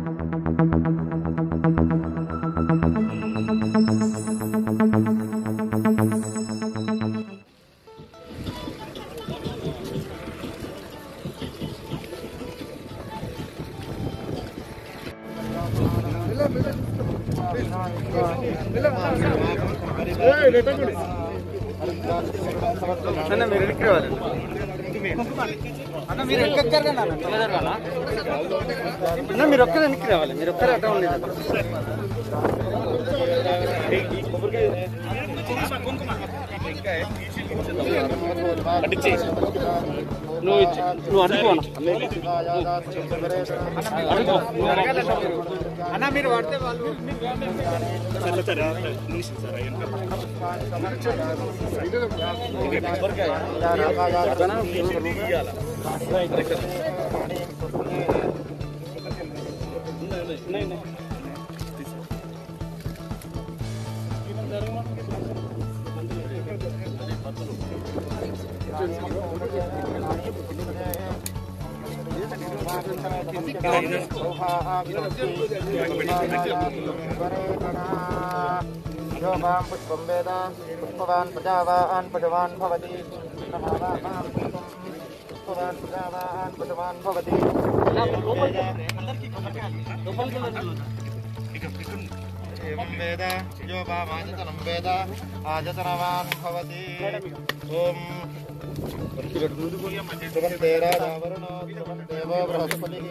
అన్న మీరు వెనక్కి రావాలి అన్న మీరు వెనక్కి వచ్చారు కదా అన్న తొందరగా రావాలా? అన్న మీరు ఒక్కరు వెనక్కి రావాలి మీరు ఒక్కరు అట్లా ఉండేది నువ్వు ఇచ్చి నువ్వు అడుగు అన్న అడుగు నువ్వు అడగాలి అన్న మీరు పడితే వాళ్ళు योगां पुष्पं वेद पुष्पवान् प्रजावान् पशवान् भवति प्रमादानां पुष्पं पुष्पवान् प्रजावान् पशवान् भवति एवं वेद यो वामाजतनं वेद आजतनवान् भवति ॐ सुमन्ते राजावरुणो सुमन्तेवो बृहस्पतिः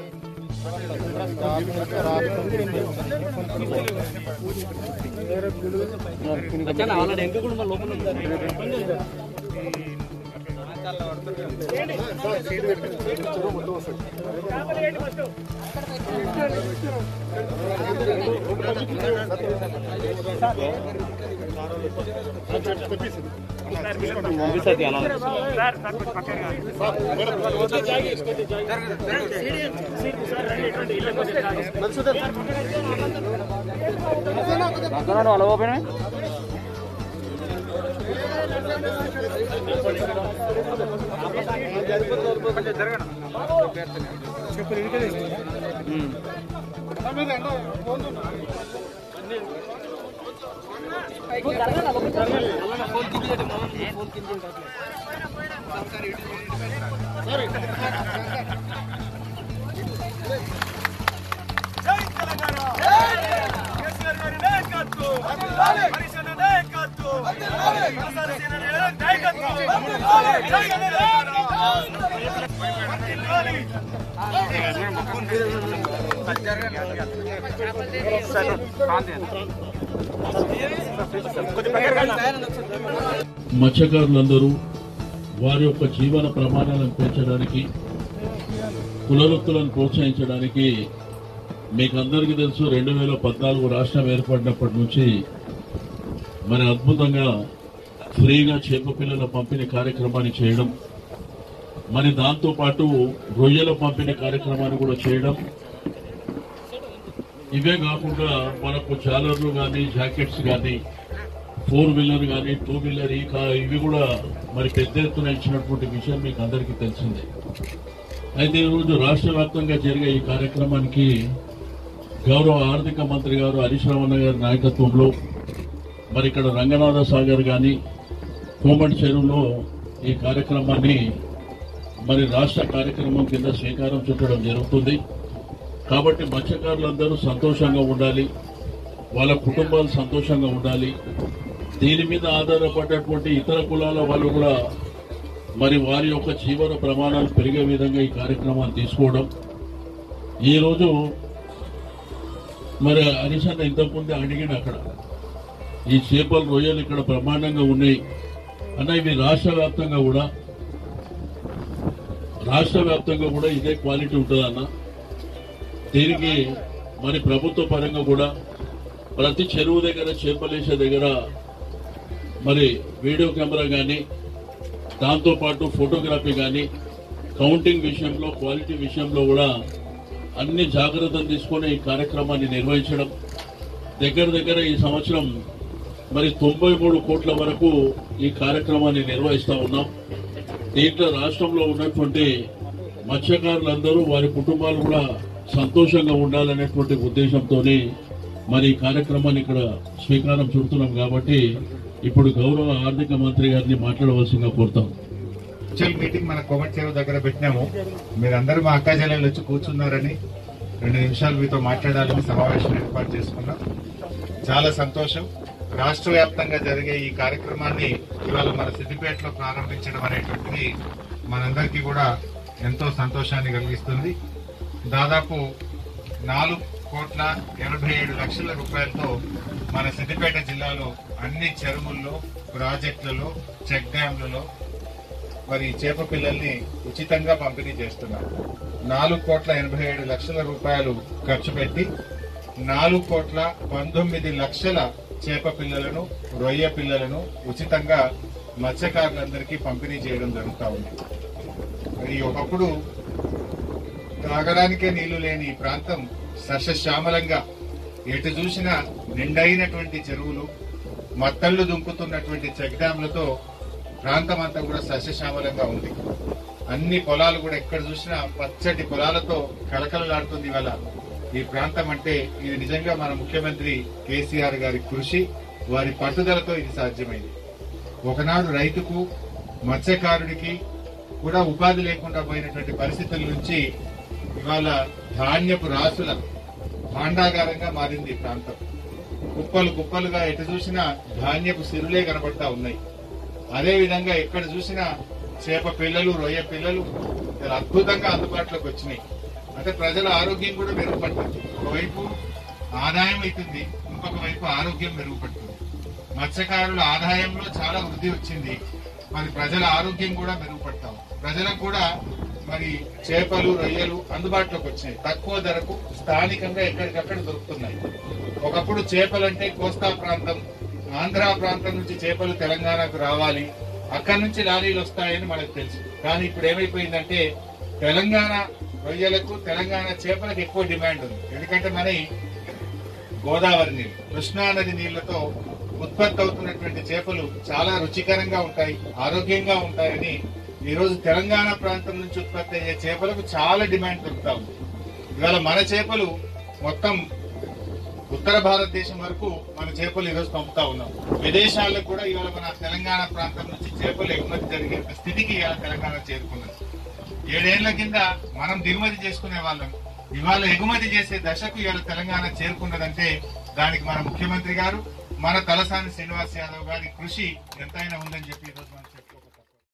వచ్చాను ఆల్రెడీ ఎంత కూడా మన లోపల పంపిస్తుంది అలా అలా ఓపెన్ మత్స్యకారులందరూ వారి యొక్క జీవన ప్రమాణాలను పెంచడానికి కులవృత్తులను ప్రోత్సహించడానికి మీకు అందరికీ తెలుసు రెండు వేల పద్నాలుగు రాష్ట్రం ఏర్పడినప్పటి నుంచి మరి అద్భుతంగా ఫ్రీగా చేప పిల్లల పంపిణీ కార్యక్రమాన్ని చేయడం మరి దాంతో పాటు రొయ్యల పంపిణీ కార్యక్రమాన్ని కూడా చేయడం ఇవే కాకుండా మనకు జాలర్లు కానీ జాకెట్స్ కానీ ఫోర్ వీలర్ కానీ టూ వీలర్ ఈ కా ఇవి కూడా మరి పెద్ద ఎత్తున ఇచ్చినటువంటి విషయం మీకు అందరికీ తెలిసిందే అయితే ఈరోజు రాష్ట్ర వ్యాప్తంగా జరిగే ఈ కార్యక్రమానికి గౌరవ ఆర్థిక మంత్రి గారు హరీష్ రావణ గారి నాయకత్వంలో మరి ఇక్కడ రంగనాథ సాగర్ కానీ కోమటి చెరువులో ఈ కార్యక్రమాన్ని మరి రాష్ట్ర కార్యక్రమం కింద శ్రీకారం చుట్టడం జరుగుతుంది కాబట్టి మత్స్యకారులందరూ సంతోషంగా ఉండాలి వాళ్ళ కుటుంబాలు సంతోషంగా ఉండాలి దీని మీద ఆధారపడ్డటువంటి ఇతర కులాల వాళ్ళు కూడా మరి వారి యొక్క జీవన ప్రమాణాలు పెరిగే విధంగా ఈ కార్యక్రమాన్ని తీసుకోవడం ఈరోజు మరి హరీష్ అన్న ఇంతకుముందే అడిగిన అక్కడ ఈ చేపలు రొయ్యలు ఇక్కడ బ్రహ్మాండంగా ఉన్నాయి అన్న ఇవి రాష్ట్ర వ్యాప్తంగా కూడా రాష్ట్ర వ్యాప్తంగా కూడా ఇదే క్వాలిటీ ఉంటుందన్న దీనికి మరి ప్రభుత్వ పరంగా కూడా ప్రతి చెరువు దగ్గర చేపలేసే దగ్గర మరి వీడియో కెమెరా కానీ దాంతోపాటు ఫోటోగ్రఫీ కానీ కౌంటింగ్ విషయంలో క్వాలిటీ విషయంలో కూడా అన్ని జాగ్రత్తలు తీసుకొని ఈ కార్యక్రమాన్ని నిర్వహించడం దగ్గర దగ్గర ఈ సంవత్సరం మరి తొంభై మూడు కోట్ల వరకు ఈ కార్యక్రమాన్ని నిర్వహిస్తా ఉన్నాం దీంట్లో రాష్ట్రంలో ఉన్నటువంటి మత్స్యకారులందరూ వారి కుటుంబాలు కూడా సంతోషంగా ఉండాలనేటువంటి ఉద్దేశంతోనే మరి ఈ కార్యక్రమాన్ని ఇక్కడ స్వీకారం చుడుతున్నాం కాబట్టి ఇప్పుడు గౌరవ ఆర్థిక మంత్రి గారిని మాట్లాడవలసిందిగా కోరుతాం వర్చువల్ మీటింగ్ మన కోమటి చెరువు దగ్గర పెట్టినాము మీరందరూ మా అక్క చెల్లెలు వచ్చి కూర్చున్నారని రెండు నిమిషాలు మీతో మాట్లాడాలని సమావేశం ఏర్పాటు చేసుకున్నాం చాలా సంతోషం రాష్ట్ర వ్యాప్తంగా జరిగే ఈ కార్యక్రమాన్ని ఇవాళ మన సిద్దిపేటలో ప్రారంభించడం అనేటువంటిది మనందరికీ కూడా ఎంతో సంతోషాన్ని కలిగిస్తుంది దాదాపు నాలుగు కోట్ల ఎనభై ఏడు లక్షల రూపాయలతో మన సిద్దిపేట జిల్లాలో అన్ని చెరువుల్లో ప్రాజెక్టులలో చెక్ డ్యాంలలో మరి చేప పిల్లల్ని ఉచితంగా పంపిణీ చేస్తున్నారు నాలుగు కోట్ల ఎనభై ఏడు లక్షల రూపాయలు ఖర్చు పెట్టి నాలుగు కోట్ల పంతొమ్మిది లక్షల చేప పిల్లలను రొయ్య పిల్లలను ఉచితంగా మత్స్యకారులందరికీ పంపిణీ చేయడం జరుగుతా ఉంది మరి ఒకప్పుడు తాగడానికే నీళ్లు లేని ఈ ప్రాంతం సస్యశ్యామలంగా ఎటు చూసినా నిండైనటువంటి చెరువులు మత్తళ్లు దుంకుతున్నటువంటి చెక్ డ్యాంలతో ప్రాంతం అంతా కూడా సస్యశ్యామలంగా ఉంది అన్ని పొలాలు కూడా ఎక్కడ చూసినా పచ్చటి పొలాలతో కలకలలాడుతుంది ఇవాళ ఈ ప్రాంతం అంటే ఇది నిజంగా మన ముఖ్యమంత్రి కేసీఆర్ గారి కృషి వారి పట్టుదలతో ఇది సాధ్యమైంది ఒకనాడు రైతుకు మత్స్యకారుడికి కూడా ఉపాధి లేకుండా పోయినటువంటి పరిస్థితుల నుంచి ఇవాళ ధాన్యపు రాసుల భాండాగారంగా మారింది ఈ ప్రాంతం కుప్పలు కుప్పలుగా ఎటు చూసినా ధాన్యపు సిరులే కనబడతా ఉన్నాయి అదే విధంగా ఎక్కడ చూసినా చేప పిల్లలు రొయ్య పిల్లలు చాలా అద్భుతంగా అందుబాటులోకి వచ్చినాయి అంటే ప్రజల ఆరోగ్యం కూడా మెరుగుపడుతుంది ఒకవైపు ఆదాయం అవుతుంది ఇంకొక వైపు ఆరోగ్యం మెరుగుపడుతుంది మత్స్యకారుల ఆదాయంలో చాలా వృద్ధి వచ్చింది మరి ప్రజల ఆరోగ్యం కూడా మెరుగుపడతాం ప్రజలకు కూడా మరి చేపలు రొయ్యలు అందుబాటులోకి వచ్చినాయి తక్కువ ధరకు స్థానికంగా ఎక్కడికక్కడ దొరుకుతున్నాయి ఒకప్పుడు చేపలంటే కోస్తా ప్రాంతం ఆంధ్ర ప్రాంతం నుంచి చేపలు తెలంగాణకు రావాలి అక్కడి నుంచి లారీలు వస్తాయని మనకు తెలుసు కానీ ఇప్పుడు ఏమైపోయిందంటే తెలంగాణ రొయ్యలకు తెలంగాణ చేపలకు ఎక్కువ డిమాండ్ ఉంది ఎందుకంటే మన గోదావరి నీళ్ళు కృష్ణా నది నీళ్లతో ఉత్పత్తి అవుతున్నటువంటి చేపలు చాలా రుచికరంగా ఉంటాయి ఆరోగ్యంగా ఉంటాయని ఈ రోజు తెలంగాణ ప్రాంతం నుంచి ఉత్పత్తి అయ్యే చేపలకు చాలా డిమాండ్ దొరుకుతా ఉంది ఇవాళ మన చేపలు మొత్తం ఉత్తర భారతదేశం వరకు మన చేపలు ఈరోజు పంపుతా ఉన్నాం విదేశాలకు కూడా ఇవాళ మన తెలంగాణ ప్రాంతం నుంచి చేపలు ఎగుమతి జరిగే స్థితికి ఇవాళ తెలంగాణ చేరుకున్నది ఏడేళ్ల కింద మనం దిగుమతి చేసుకునే వాళ్ళం ఇవాళ ఎగుమతి చేసే దశకు ఇవాళ తెలంగాణ చేరుకున్నదంటే దానికి మన ముఖ్యమంత్రి గారు మన తలసాని శ్రీనివాస్ యాదవ్ గారి కృషి ఎంతైనా ఉందని చెప్పి ఈరోజు మనం